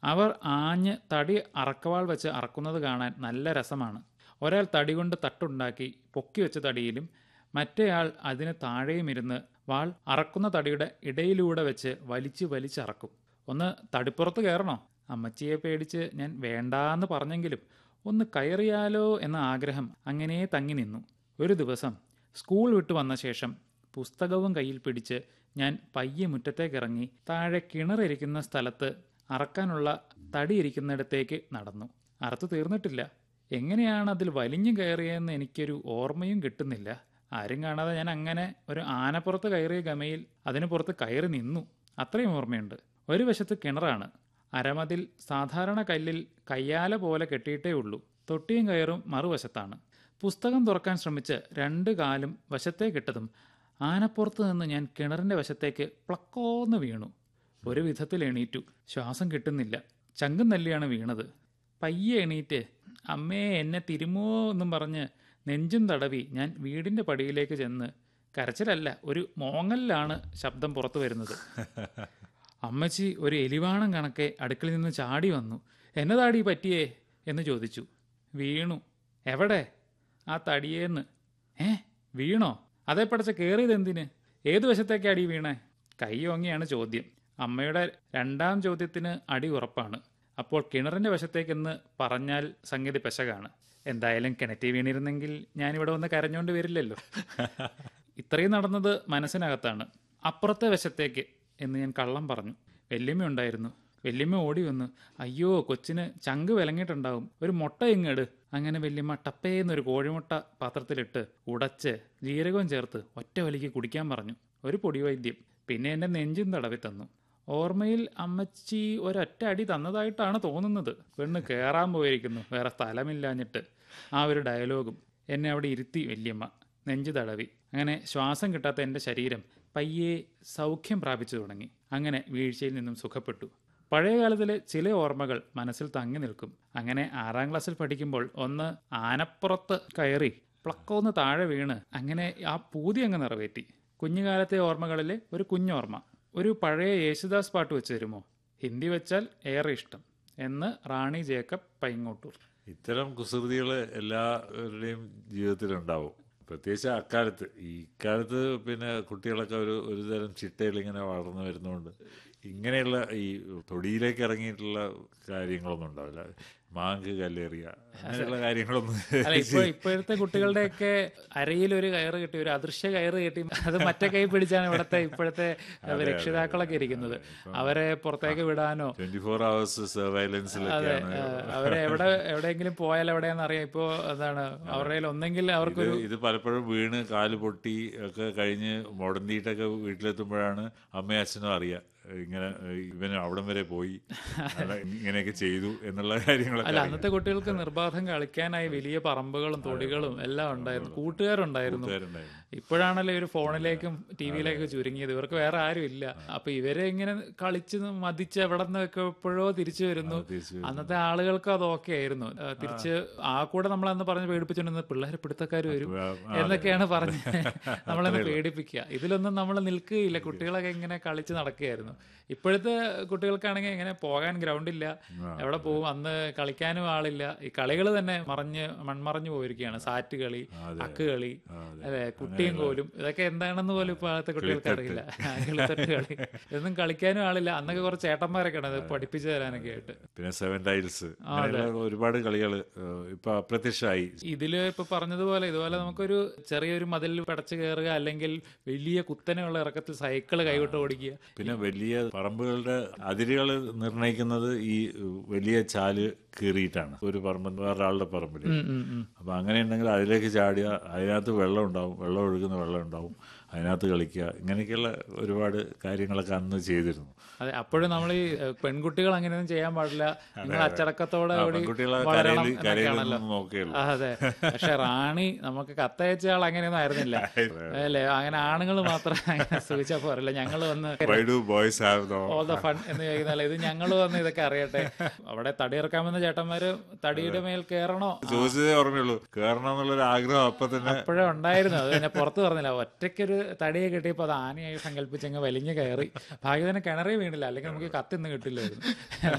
അവർ ആഞ്ഞ് തടി അറക്കവാൾ വെച്ച് അറക്കുന്നത് കാണാൻ നല്ല രസമാണ് ഒരാൾ തടി കൊണ്ട് തട്ടുണ്ടാക്കി പൊക്കി വെച്ച തടിയിലും മറ്റേയാൾ അതിന് താഴെയും ഇരുന്ന് വാൾ അറക്കുന്ന തടിയുടെ ഇടയിലൂടെ വെച്ച് വലിച്ചു വലിച്ചറക്കും ഒന്ന് തടിപ്പുറത്ത് കയറണോ അമ്മച്ചിയെ പേടിച്ച് ഞാൻ വേണ്ടാന്ന് പറഞ്ഞെങ്കിലും ഒന്ന് കയറിയാലോ എന്ന ആഗ്രഹം അങ്ങനെ തങ്ങി നിന്നു ഒരു ദിവസം സ്കൂൾ വിട്ടു വന്ന ശേഷം പുസ്തകവും കയ്യിൽ പിടിച്ച് ഞാൻ പയ്യെ മുറ്റത്തേക്കിറങ്ങി താഴെ കിണറിരിക്കുന്ന സ്ഥലത്ത് അറക്കാനുള്ള തടി ഇരിക്കുന്നിടത്തേക്ക് നടന്നു അറുത്ത് തീർന്നിട്ടില്ല എങ്ങനെയാണ് അതിൽ വലിഞ്ഞു കയറിയതെന്ന് എനിക്കൊരു ഓർമ്മയും കിട്ടുന്നില്ല ആരും കാണാതെ ഞാൻ അങ്ങനെ ഒരു ആനപ്പുറത്ത് കയറിയ ഗമയിൽ അതിന് പുറത്ത് കയറി നിന്നു അത്രയും ഓർമ്മയുണ്ട് ഒരു വശത്ത് കിണറാണ് അരമതിൽ സാധാരണ കല്ലിൽ കയ്യാല പോലെ കെട്ടിയിട്ടേ ഉള്ളൂ തൊട്ടിയും കയറും മറുവശത്താണ് പുസ്തകം തുറക്കാൻ ശ്രമിച്ച് രണ്ട് കാലും വശത്തേക്കിട്ടതും ആനപ്പുറത്ത് നിന്ന് ഞാൻ കിണറിന്റെ വശത്തേക്ക് പ്ലക്കോന്ന് വീണു ഒരു വിധത്തിൽ എണീറ്റു ശ്വാസം കിട്ടുന്നില്ല ചങ്കും തല്ലിയാണ് വീണത് പയ്യെ എണീറ്റ് അമ്മേ എന്നെ തിരുമോ എന്നും പറഞ്ഞ് നെഞ്ചും തടവി ഞാൻ വീടിന്റെ പടിയിലേക്ക് ചെന്ന് കരച്ചിലല്ല ഒരു മോങ്ങലിലാണ് ശബ്ദം പുറത്തു വരുന്നത് അമ്മച്ചി ഒരു എലിവാണം കണക്കെ അടുക്കളയിൽ നിന്ന് ചാടി വന്നു എന്നതാടി പറ്റിയേ എന്ന് ചോദിച്ചു വീണു എവിടെ ആ തടിയേന്ന് ഏ വീണോ അതേ പടച്ച കയറിയത് എന്തിന് ഏതു വശത്തേക്ക് അടി വീണേ കൈ ഓങ്ങിയാണ് ചോദ്യം അമ്മയുടെ രണ്ടാം ചോദ്യത്തിന് അടി ഉറപ്പാണ് അപ്പോൾ കിണറിന്റെ വശത്തേക്കെന്ന് പറഞ്ഞാൽ സംഗതി പെശകാണ് എന്തായാലും കിണറ്റി വീണിരുന്നെങ്കിൽ ഞാനിവിടെ വന്ന് കരഞ്ഞോണ്ട് വരില്ലല്ലോ ഇത്രയും നടന്നത് മനസ്സിനകത്താണ് അപ്പുറത്തെ വശത്തേക്ക് എന്ന് ഞാൻ കള്ളം പറഞ്ഞു വല്യമ്മ ഉണ്ടായിരുന്നു വല്യമ്മ ഓടി വന്നു അയ്യോ കൊച്ചിന് ചങ്ക് വിലങ്ങിയിട്ടുണ്ടാവും ഒരു മുട്ട ഇങ്ങട് അങ്ങനെ വല്യമ്മ ടപ്പേന്നൊരു കോഴിമുട്ട പാത്രത്തിലിട്ട് ഉടച്ച് ജീരകവും ചേർത്ത് ഒറ്റ വലിക്ക് കുടിക്കാൻ പറഞ്ഞു ഒരു പൊടിവൈദ്യം പിന്നെ എൻ്റെ നെഞ്ചും തടവി തന്നു ഓർമ്മയിൽ അമ്മച്ചി ഒരൊറ്റ അടി തന്നതായിട്ടാണ് തോന്നുന്നത് പെണ്ണ് കയറാൻ പോയിരിക്കുന്നു വേറെ സ്ഥലമില്ലാഞ്ഞിട്ട് ആ ഒരു ഡയലോഗും എന്നെ അവിടെ ഇരുത്തി വല്യമ്മ നെഞ്ചു തടവി അങ്ങനെ ശ്വാസം കിട്ടാത്ത എൻ്റെ ശരീരം പയ്യെ സൗഖ്യം പ്രാപിച്ചു തുടങ്ങി അങ്ങനെ വീഴ്ചയിൽ നിന്നും സുഖപ്പെട്ടു പഴയ കാലത്തിലെ ചില ഓർമ്മകൾ മനസ്സിൽ തങ്ങി നിൽക്കും അങ്ങനെ ആറാം ക്ലാസ്സിൽ പഠിക്കുമ്പോൾ ഒന്ന് ആനപ്പുറത്ത് കയറി പ്ലക്കോന്ന് താഴെ വീണ് അങ്ങനെ ആ പൂതി അങ്ങ് നിറവേറ്റി കുഞ്ഞുകാലത്തെ ഓർമ്മകളിലെ ഒരു കുഞ്ഞോർമ്മ ഒരു പഴയ യേശുദാസ് പാട്ട് വെച്ച് തരുമോ ഹിന്ദി വെച്ചാൽ ഏറെ ഇഷ്ടം എന്ന് റാണി ജേക്കബ് പൈങ്ങോട്ടൂർ ഇത്തരം കുസൃതികൾ എല്ലാവരുടെയും ജീവിതത്തിലുണ്ടാവും പ്രത്യേകിച്ച് അക്കാലത്ത് ഈ കാലത്ത് പിന്നെ കുട്ടികളൊക്കെ ഒരു ഒരു തരം ചിട്ടയിൽ ഇങ്ങനെ വളർന്നു വരുന്നതുകൊണ്ട് ഇങ്ങനെയുള്ള ഈ തൊടിയിലേക്ക് ഇറങ്ങിയിട്ടുള്ള കാര്യങ്ങളൊന്നും ഉണ്ടാവില്ല മാങ്ക് കല്ലേറിയ അങ്ങനെയുള്ള കാര്യങ്ങളൊന്നും അല്ല ഇപ്പൊ ഇപ്പോഴത്തെ കുട്ടികളുടെയൊക്കെ അരയിൽ ഒരു കയറ് കെട്ടി ഒരു അദൃശ്യ കയറ് കെട്ടി അത് മറ്റേ കൈ പിടിച്ചാണ് ഇവിടുത്തെ ഇപ്പോഴത്തെ രക്ഷിതാക്കളൊക്കെ ഇരിക്കുന്നത് അവരെ പുറത്തേക്ക് വിടാനോ ട്വന്റി ഫോർ അവേഴ്സ് സർവൈലൻസിലൊക്കെയാണ് ഏഹ്, അവരെ എവിടെ എവിടെയെങ്കിലും പോയാൽ എവിടെയാന്ന് അറിയാം ഇപ്പോ എന്താണ് അവരുടെ കയ്യിൽ ഒന്നെങ്കിൽ അവർക്കൊരു ഇത് പലപ്പോഴും വീണ് കാല് പൊട്ടി ഒക്കെ കഴിഞ്ഞ് മുടന്തിയിട്ടൊക്കെ വീട്ടിലെത്തുമ്പോഴാണ് അമ്മയും അച്ഛനും അറിയാം ഇങ്ങനെ ഇവന് അവിടം വരെ പോയി അല്ല, ഇങ്ങനെയൊക്കെ ചെയ്തു എന്നുള്ള കാര്യങ്ങളൊക്കെ അല്ല അറിയാം. അന്നത്തെ കുട്ടികൾക്ക് നിർബാധം കളിക്കാനായി വലിയ പറമ്പുകളും തൊടികളും എല്ലാം ഉണ്ടായിരുന്നു കൂട്ടുകാരുണ്ടായിരുന്നു കൂട്ടുകാരുണ്ടായിരുന്നു. ഇപ്പോഴാണല്ലോ ഒരു ഫോണിലേക്കും ടി വിയിലേക്കും ചുരുങ്ങിയത് ഇവർക്ക് വേറെ ആരും ഇല്ല അപ്പൊ ഇവരെ ഇങ്ങനെ കളിച്ച് മതിച്ച് എവിടെ നിന്നൊക്കെ എപ്പോഴോ തിരിച്ചു വരുന്നു തിരിച്ചു അന്നത്തെ ആളുകൾക്ക് അത് ഓക്കെ ആയിരുന്നു ആ, തിരിച്ച് ആ കൂടെ നമ്മളന്ന് പറഞ്ഞ് പേടിപ്പിച്ചോണ്ടിരുന്നത് പിള്ളേർ പിടുത്തക്കാർ വരും ആ, എന്നൊക്കെയാണ് പറഞ്ഞ് നമ്മളെന്ന് പേടിപ്പിക്കുക ഇതിലൊന്നും നമ്മൾ നിൽക്കുകയില്ല കുട്ടികളൊക്കെ ഇങ്ങനെ കളിച്ച് നടക്കുകയായിരുന്നു ഇപ്പോഴത്തെ കുട്ടികൾക്കാണെങ്കിൽ ഇങ്ങനെ പോകാൻ ഗ്രൗണ്ട് ഇല്ല എവിടെ പോകും അന്ന് കളിക്കാനും ആളില്ല ഈ കളികൾ തന്നെ മറഞ്ഞ് മൺമറഞ്ഞു പോയിരിക്കുകയാണ് സാറ്റ് കളി അക്ക് കളി അതെ കുട്ടിയും കോലും ഇതൊക്കെ എന്താണെന്ന് പോലും ഇപ്പോഴത്തെ കുട്ടികൾക്ക് അറിയില്ല കിളിത്തട്ട് കളി ഇതൊന്നും കളിക്കാനും ആളില്ല അന്നൊക്കെ കുറച്ച് ചേട്ടന്മാരൊക്കെ ആണ് അത് പഠിപ്പിച്ചു തരാനൊക്കെ ആയിട്ട് പിന്നെ സെവൻ ടൈൽസ് അങ്ങനെയുള്ള ഒരുപാട് കളികൾ ഇപ്പൊ അപ്രത്യക്ഷമായി ഇതില് ഇപ്പൊ പറഞ്ഞതുപോലെ ഇതുപോലെ നമുക്കൊരു ചെറിയൊരു മതിൽ പടച്ചു കയറുക അല്ലെങ്കിൽ വലിയ കുത്തനെയുള്ള ഇറക്കത്തിൽ സൈക്കിള് കൈവിട്ട് ഓടിക്കുക പിന്നെ വലിയ പറമ്പുകളുടെ അതിരുകൾ നിർണ്ണയിക്കുന്നത് ഈ വലിയ ചാല് കീറിയിട്ടാണ് ഒരു പറമ്പ് വേറൊരാളുടെ പറമ്പിൽ ഉം, ഉം, ഉം. അപ്പൊ അങ്ങനെ ഉണ്ടെങ്കിൽ അതിലേക്ക് ചാടിയ അതിനകത്ത് വെള്ളം ഉണ്ടാവും വെള്ളം ഒഴുകുന്ന വെള്ളം ഉണ്ടാവും അതിനകത്ത് കളിക്കുക ഇങ്ങനെയൊക്കെയുള്ള ഒരുപാട് കാര്യങ്ങളൊക്കെ അന്ന് ചെയ്തിരുന്നു അതെ അപ്പോഴും നമ്മൾ ഈ ഏഹ്, പെൺകുട്ടികൾ അങ്ങനെയൊന്നും ചെയ്യാൻ പാടില്ല നിങ്ങൾ അച്ചടക്കത്തോടെ ആ, ഓടി പെൺകുട്ടികളെ വളരണം കരയിൽ എന്നൊക്കെയാണല്ലോ കരയിലൊന്നും നോക്കുകയുള്ളൂ ആ, അതെ പക്ഷെ റാണി നമുക്ക് കത്തയച്ച ആൾ അങ്ങനെയൊന്നും ആയിരുന്നില്ല അല്ലേ അങ്ങനെ ആണുങ്ങൾ മാത്രം അങ്ങനെ സൂചിച്ചാ പോരല്ല ഞങ്ങൾ വന്ന് why do boys have though all the fun എന്ന് ചോദിക്കുന്നല്ല ഇത് ഞങ്ങൾ വന്ന് ഇതൊക്കെ അറിയട്ടെ അവിടെ തടി ഇറക്കാമെന്ന ചേട്ടന്മാര് തടിയുടെ മേൽ കയറണോ ചോദിച്ചതേ ഓർമ്മയുള്ളൂ കയറണം എന്നുള്ളൊരു ആഗ്രഹം അപ്പൊ തന്നെ അപ്പോഴേ ഉണ്ടായിരുന്നു അത് പിന്നെ പുറത്ത് പറഞ്ഞില്ല ഒറ്റയ്ക്കൊരു തടിയെ കിട്ടിയപ്പോൾ അത് ആനയായി സങ്കല്പിച്ചങ്ങ് വലിഞ്ഞു കയറി ഭാഗ്യത്തിന് കിണറേ വീണില്ല അല്ലെങ്കിൽ നമുക്ക് കത്തിന്ന് കിട്ടില്ലായിരുന്നു